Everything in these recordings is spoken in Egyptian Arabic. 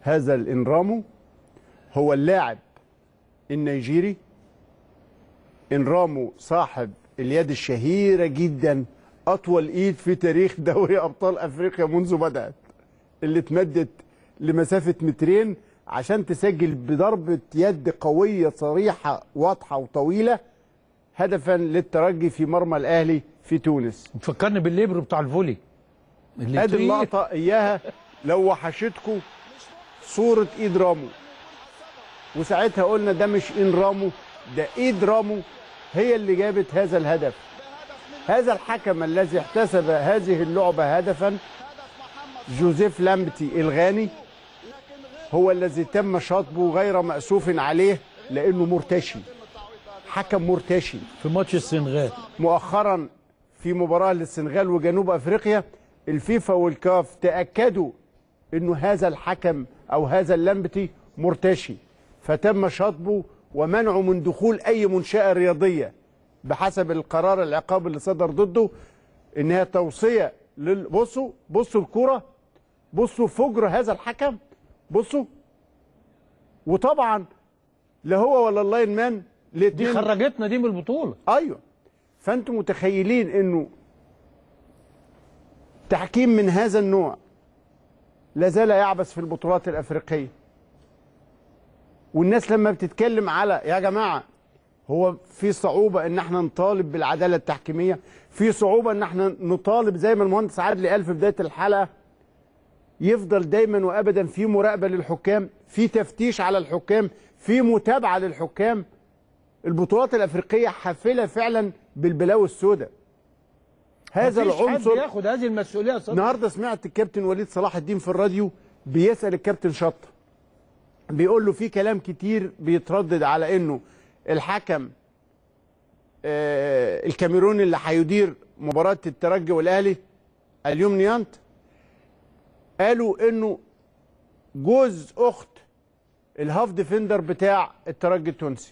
هذا الانرامو هو اللاعب النيجيري انرامو صاحب اليد الشهيرة جدا أطول إيد في تاريخ دوري أبطال أفريقيا منذ بدأت اللي اتمدت لمسافة مترين عشان تسجل بضربة يد قوية صريحة واضحة وطويلة هدفا للترجي في مرمى الأهلي في تونس فكرني بالليبرو بتاع الفولي اللي ادي طير. اللقطة إياها لو وحشتكم صورة إيد رامو وساعتها قلنا ده مش إين رامو ده إيد رامو هي اللي جابت هذا الهدف هذا الحكم الذي احتسب هذه اللعبة هدفا جوزيف لامبتي الغاني هو الذي تم شطبه غير مأسوف عليه لأنه مرتشي حكم مرتشي في ماتش السنغال مؤخرا في مباراة للسنغال وجنوب افريقيا الفيفا والكاف تأكدوا انه هذا الحكم او هذا اللمبتي مرتشي فتم شطبه ومنعه من دخول اي منشأة رياضية بحسب القرار العقاب اللي صدر ضده انها توصية لل... بصوا بصوا الكرة بصوا فجر هذا الحكم بصوا وطبعا لا هو ولا اللاين مان دي الاتنين خرجتنا دي من البطوله ايوه فانتم متخيلين انه تحكيم من هذا النوع لا زال يعبث في البطولات الافريقيه والناس لما بتتكلم على يا جماعه هو في صعوبه ان احنا نطالب بالعداله التحكيميه في صعوبه ان احنا نطالب زي ما المهندس عادل قال في بدايه الحلقه يفضل دايما وابدا في مراقبه للحكام في تفتيش على الحكام في متابعه للحكام البطولات الافريقيه حافله فعلا بالبلاوي السوداء هذا مفيش حد العنصر ياخد هذه المسؤوليه يا صديقي. النهارده سمعت الكابتن وليد صلاح الدين في الراديو بيسال الكابتن شطه بيقول له في كلام كتير بيتردد على انه الحكم آه الكاميروني اللي هيدير مباراه الترجي والاهلي اليوم نيانت قالوا انه جوز اخت الهاف ديفندر بتاع الترجي التونسي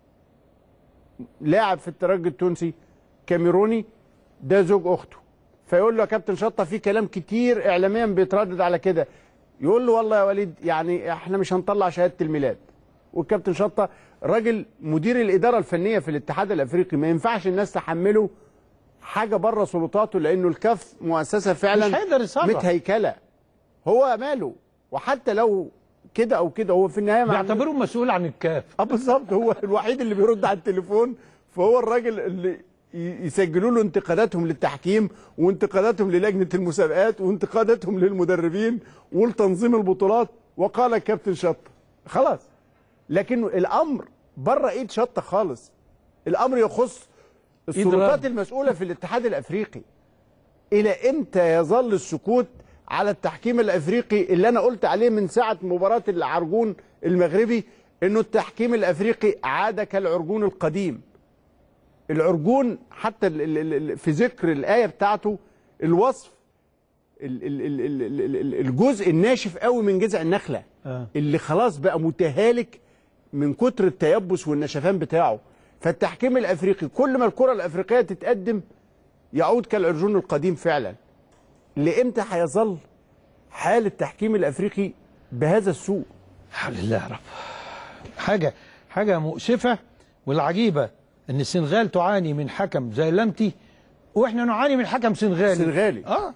لاعب في الترجي التونسي كاميروني ده زوج اخته فيقول له يا كابتن شطه في كلام كتير اعلاميا بيتردد على كده يقول له والله يا وليد يعني احنا مش هنطلع شهاده الميلاد والكابتن شطه راجل مدير الاداره الفنيه في الاتحاد الافريقي ما ينفعش الناس تحمله حاجه بره سلطاته لانه الكاف مؤسسه فعلا مش هيقدر يصرح. متهيكله هو ماله وحتى لو كده او كده هو في النهايه ما عندوش- بيعتبروه مسؤول عن الكاف اه بالظبط هو الوحيد اللي بيرد على التليفون فهو الراجل اللي ي- يسجلوا له انتقاداتهم للتحكيم وانتقاداتهم للجنه المسابقات وانتقاداتهم للمدربين ولتنظيم البطولات وقال الكابتن شطه خلاص لكن الامر بره ايد شطه خالص الامر يخص السلطات رد. المسؤوله في الاتحاد الافريقي الى امتى يظل السكوت على التحكيم الافريقي اللي انا قلت عليه من ساعه مباراه العرجون المغربي انه التحكيم الافريقي عاد كالعرجون القديم العرجون حتى ال- ال- ال- في ذكر الايه بتاعته الوصف ال- ال- ال- ال- ال- ال- الجزء الناشف قوي من جذع النخله آه. اللي خلاص بقى متهالك من كتر التيبس والنشفان بتاعه فالتحكيم الافريقي كل ما الكره الافريقيه تتقدم يعود كالعرجون القديم فعلا لامتى هيظل حال التحكيم الافريقي بهذا السوء حول الله يا رب حاجه حاجه مؤسفه والعجيبه ان السنغال تعاني من حكم زي لمتي واحنا نعاني من حكم سنغالي سنغالي. اه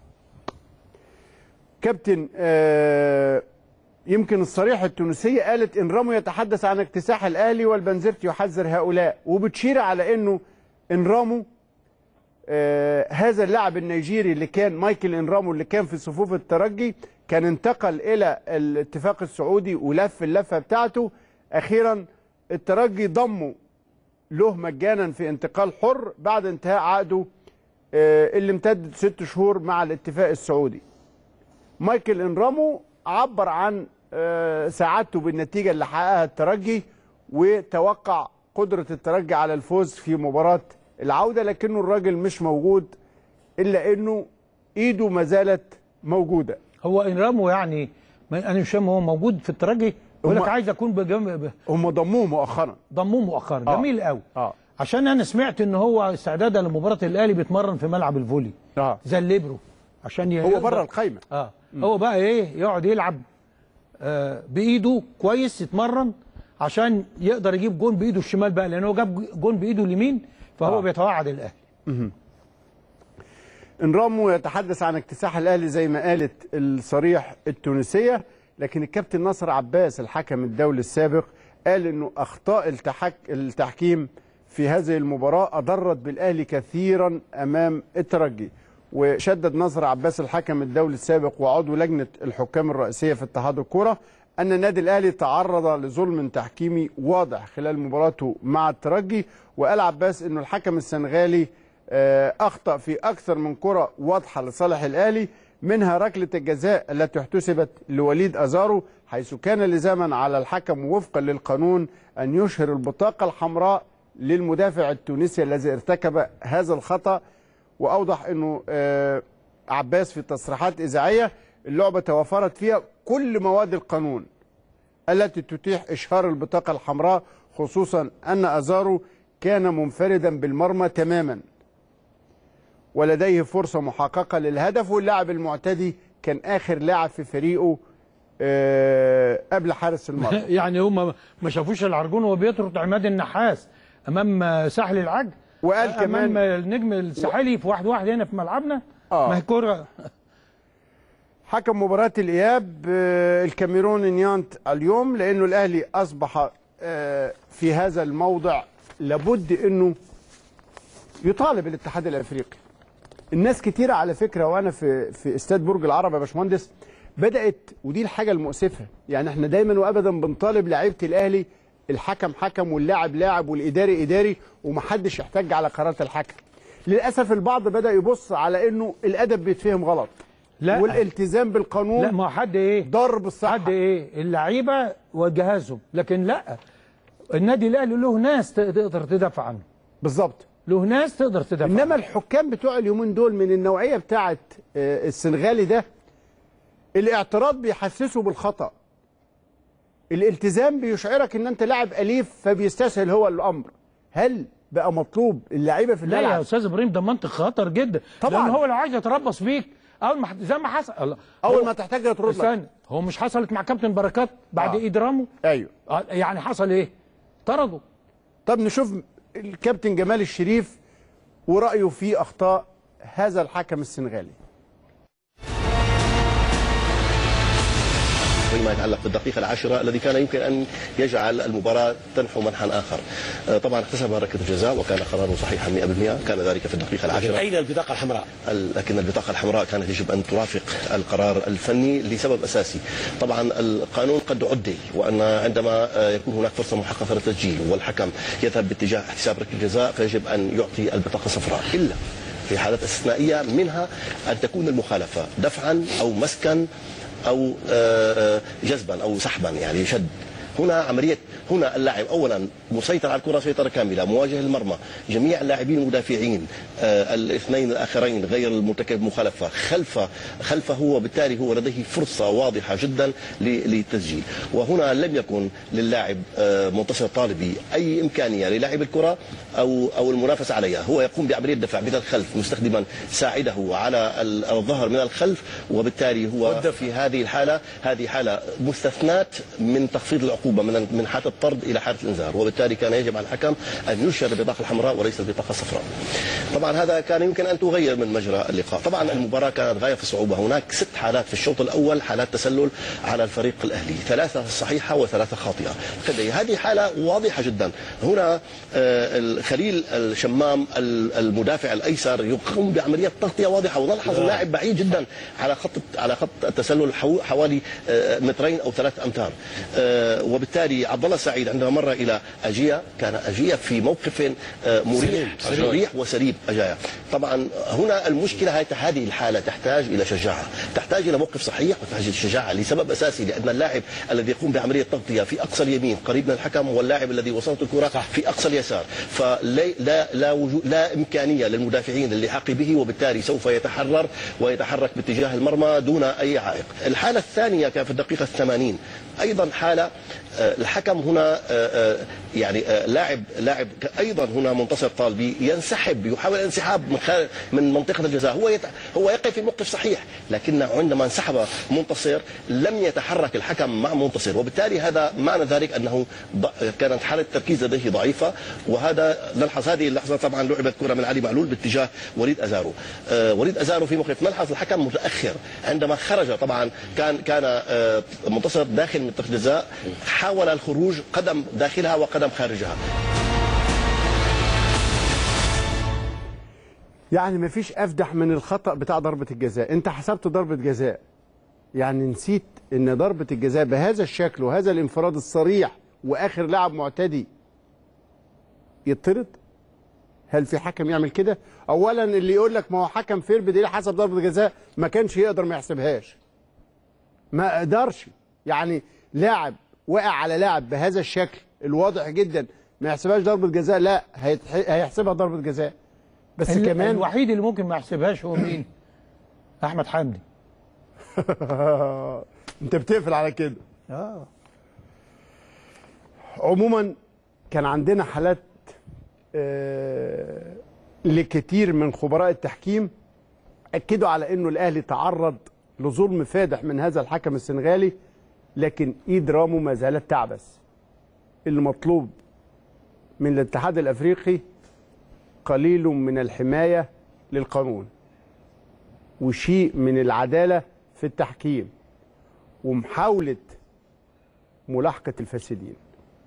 كابتن آه يمكن الصريحة التونسية قالت إن رامو يتحدث عن اكتساح الأهلي والبنزرت يحذر هؤلاء وبتشير على إنه إن رامو آه هذا اللاعب النيجيري اللي كان مايكل إنرامو اللي كان في صفوف الترجي كان انتقل إلى الاتفاق السعودي ولف اللفة بتاعته أخيرا الترجي ضمه له مجانا في انتقال حر بعد انتهاء عقده آه اللي امتد ست شهور مع الاتفاق السعودي مايكل انرامو عبر عن آه، سعادته بالنتيجه اللي حققها الترجي وتوقع قدره الترجي على الفوز في مباراه العوده لكنه الراجل مش موجود الا انه ايده ما زالت موجوده هو انرامو يعني ما- انا مش فاهم هو موجود في الترجي يقول لك هم- عايز اكون بجم... هم ضموه مؤخرا ضموه مؤخرا آه. جميل قوي اه عشان انا سمعت ان هو استعدادا لمباراه الاهلي بيتمرن في ملعب الفولي اه زي الليبرو عشان ي- هو يقدر- بره القايمه اه هو بقى ايه يقعد يلعب آه، بايده كويس يتمرن عشان يقدر يجيب جون بايده الشمال بقى لان هو جاب جون بايده اليمين فهو آه. بيتوعد الاهلي انرامو يتحدث عن اكتساح الاهلي زي ما قالت الصريح التونسيه لكن الكابتن ناصر عباس الحكم الدولي السابق قال انه اخطاء التحك التحكيم في هذه المباراه اضرت بالاهلي كثيرا امام الترجي وشدد ناصر عباس الحكم الدولي السابق وعضو لجنه الحكام الرئيسيه في اتحاد الكره ان النادي الاهلي تعرض لظلم تحكيمي واضح خلال مباراته مع الترجي وقال عباس انه الحكم السنغالي آه، اخطا في اكثر من كره واضحه لصالح الاهلي منها ركله الجزاء التي احتسبت لوليد ازارو حيث كان لزاما على الحكم وفقا للقانون ان يشهر البطاقه الحمراء للمدافع التونسي الذي ارتكب هذا الخطا واوضح انه آه، عباس في تصريحات اذاعيه اللعبه توفرت فيها كل مواد القانون التي تتيح إشهار البطاقة الحمراء خصوصا أن أزارو كان منفردا بالمرمى تماما ولديه فرصة محققة للهدف واللاعب المعتدي كان آخر لاعب في فريقه آه، قبل حارس المرمى يعني هم ما شافوش العرجون وهو بيطرد عماد النحاس امام ساحل العج وقال امام كمان النجم الساحلي في واحد واحد هنا في ملعبنا آه. ما هي كوره حكم مباراة الإياب آه، الكاميرون نيانت اليوم لأنه الأهلي أصبح آه، في هذا الموضع لابد أنه يطالب الاتحاد الأفريقي الناس كتيرة على فكرة وأنا في في استاد برج العرب يا باشمهندس بدأت ودي الحاجة المؤسفة يعني احنا دايما وأبدا بنطالب لعيبة الأهلي الحكم حكم واللاعب لاعب والإداري إداري ومحدش يحتج على قرارات الحكم للأسف البعض بدأ يبص على أنه الأدب بيتفهم غلط لا. والالتزام بالقانون لا ما هو حد ايه ضرب الصحة حد ايه اللعيبه وجهازهم لكن لا النادي الاهلي له ناس تقدر تدافع عنه بالظبط له ناس تقدر تدافع عنه. انما الحكام بتوع اليومين دول من النوعيه بتاعه آه، السنغالي ده الاعتراض بيحسسه بالخطا الالتزام بيشعرك ان انت لاعب اليف فبيستسهل هو الامر هل بقى مطلوب اللعيبه في لا يا الملعب استاذ ابراهيم ده منطق خطر جدا طبعاً. لان هو لو عايز يتربص بيك اول ما زي ما حصل الله. اول هو- ما تحتاج ترد لك استنى هو مش حصلت مع كابتن بركات بعد آه. ايد رامو ايوه آه، يعني حصل ايه طردوا طب نشوف الكابتن جمال الشريف ورايه في اخطاء هذا الحكم السنغالي فيما يتعلق بالدقيقة العاشرة الذي كان يمكن أن يجعل المباراة تنحو منحا آخر آه، طبعا احتسب ركلة الجزاء وكان قراره صحيحا 100% كان ذلك في الدقيقة العاشرة أين البطاقة الحمراء؟ ال- لكن البطاقة الحمراء كانت يجب أن ترافق القرار الفني لسبب أساسي طبعا القانون قد عدل وأن عندما آه، يكون هناك فرصة محققة للتسجيل والحكم يذهب باتجاه احتساب ركلة الجزاء فيجب أن يعطي البطاقة الصفراء إلا في حالات استثنائية منها أن تكون المخالفة دفعا أو مسكا أو آه، آه، جذبا أو سحبا يعني شد هنا عملية هنا اللاعب أولا مسيطر على الكرة سيطرة كاملة مواجه المرمى جميع اللاعبين المدافعين آه الاثنين الآخرين غير المرتكب مخالفة خلف خلفه وبالتالي هو لديه فرصة واضحة جدا ل- للتسجيل وهنا لم يكن للاعب آه منتصر طالبي أي إمكانية للاعب الكرة أو أو المنافسة عليها هو يقوم بعملية دفع من الخلف مستخدما ساعده على ال- الظهر من الخلف وبالتالي هو في هذه الحالة هذه حالة مستثنات من تخفيض العقوبة من من حالة الطرد إلى حالة الإنذار وبالتالي كان يجب على الحكم أن ينشر البطاقة الحمراء وليس البطاقة الصفراء طبعا هذا كان يمكن أن تغير من مجرى اللقاء طبعا المباراة كانت غاية في الصعوبة هناك ست حالات في الشوط الأول حالات تسلل على الفريق الأهلي ثلاثة صحيحة وثلاثة خاطئة كده هذه حالة واضحة جدا هنا آه، الخليل الشمام ال- المدافع الأيسر يقوم بعملية تغطية واضحة ونلحظ اللاعب بعيد جدا على خط على خط التسلل حو- حوالي آه، مترين أو ثلاث أمتار آه، وبالتالي عبد الله سعيد عندما مر إلى أجيا كان أجيا في موقف آه، مريح مريح وسليم أجايا طبعا هنا المشكلة هي هذه الحالة تحتاج إلى شجاعة تحتاج إلى موقف صحيح وتحتاج إلى شجاعة لسبب أساسي لأن اللاعب الذي يقوم بعملية تغطية في أقصى اليمين قريب من الحكم واللاعب الذي وصلت الكرة في أقصى اليسار فلا لا لا, وجود لا إمكانية للمدافعين اللحاق به وبالتالي سوف يتحرر ويتحرك باتجاه المرمى دون أي عائق الحالة الثانية كان في الدقيقة الثمانين أيضا حالة آه، الحكم هنا آه، آه، يعني آه، لاعب لاعب ك- ايضا هنا منتصر طالبي ينسحب يحاول الانسحاب من خارج من منطقه الجزاء هو يت... هو يقف في موقف صحيح لكن عندما انسحب منتصر لم يتحرك الحكم مع منتصر وبالتالي هذا معنى ذلك انه ض... كانت حاله التركيز لديه ضعيفه وهذا نلحظ هذه اللحظه طبعا لعبت كره من علي معلول باتجاه وليد ازارو آه، وليد ازارو في موقف نلحظ الحكم متاخر عندما خرج طبعا كان كان آه، منتصر داخل منطقه الجزاء حاول الخروج قدم داخلها وقدم خارجها يعني مفيش افدح من الخطا بتاع ضربه الجزاء انت حسبت ضربه جزاء يعني نسيت ان ضربه الجزاء بهذا الشكل وهذا الانفراد الصريح واخر لاعب معتدي يطرد هل في حكم يعمل كده اولا اللي يقول لك ما هو حكم فير بدليل حسب ضربه جزاء ما كانش يقدر ما يحسبهاش ما قدرش يعني لاعب وقع على لاعب بهذا الشكل الواضح جدا ما يحسبهاش ضربه جزاء لا هيتح- هيحسبها ضربه جزاء بس ال- كمان الوحيد اللي ممكن ما يحسبهاش هو مين؟ احمد حمدي انت بتقفل على كده اه عموما كان عندنا حالات آه، لكتير من خبراء التحكيم اكدوا على انه الاهلي تعرض لظلم فادح من هذا الحكم السنغالي لكن ايد رامو ما زالت تعبث اللي مطلوب من الاتحاد الافريقي قليل من الحمايه للقانون وشيء من العداله في التحكيم ومحاوله ملاحقه الفاسدين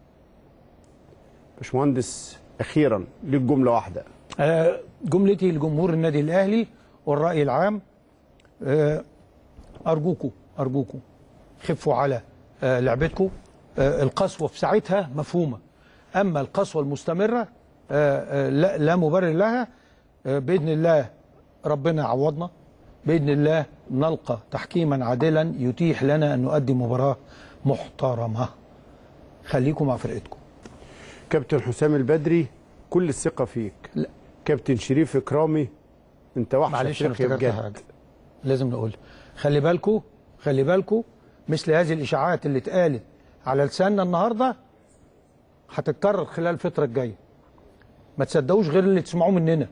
باشمهندس اخيرا ليك جمله واحده آه، جملتي لجمهور النادي الاهلي والراي العام آه، ارجوكم ارجوكم خفوا على آه، لعبتكم آه، القسوه في ساعتها مفهومه اما القسوه المستمره آه، آه، لا لا مبرر لها آه، باذن الله ربنا يعوضنا باذن الله نلقى تحكيما عادلا يتيح لنا ان نؤدي مباراه محترمه خليكم مع فرقتكم كابتن حسام البدري كل الثقه فيك لا. كابتن شريف اكرامي انت وحش معلش انا افريقيا افتكرت بجد حاجه لازم نقول خلي بالكو خلي بالكو مثل هذه الاشاعات اللي اتقالت على لساننا النهارده هتتكرر خلال الفتره الجايه ما تصدقوش غير اللي تسمعوه مننا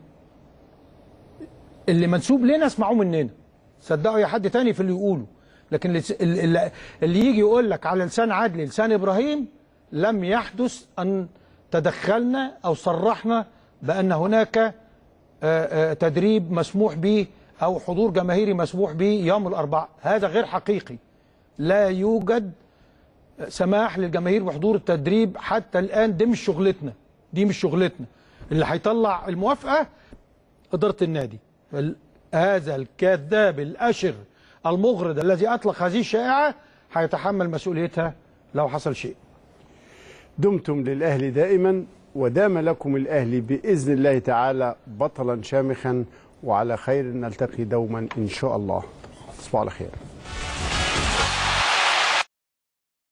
اللي منسوب لنا اسمعوه مننا صدقوا يا حد تاني في اللي يقوله لكن اللي, اللي, اللي يجي يقول لك على لسان عدلي لسان ابراهيم لم يحدث ان تدخلنا او صرحنا بان هناك آه، آه، تدريب مسموح به او حضور جماهيري مسموح به يوم الاربعاء هذا غير حقيقي لا يوجد سماح للجماهير بحضور التدريب حتى الان دي مش شغلتنا دي مش شغلتنا اللي هيطلع الموافقه اداره النادي ال- هذا الكذاب الاشر المغرض الذي اطلق هذه الشائعه هيتحمل مسؤوليتها لو حصل شيء دمتم للاهلي دائما ودام لكم الاهلي باذن الله تعالى بطلا شامخا وعلى خير نلتقي دوما ان شاء الله تصبحوا على خير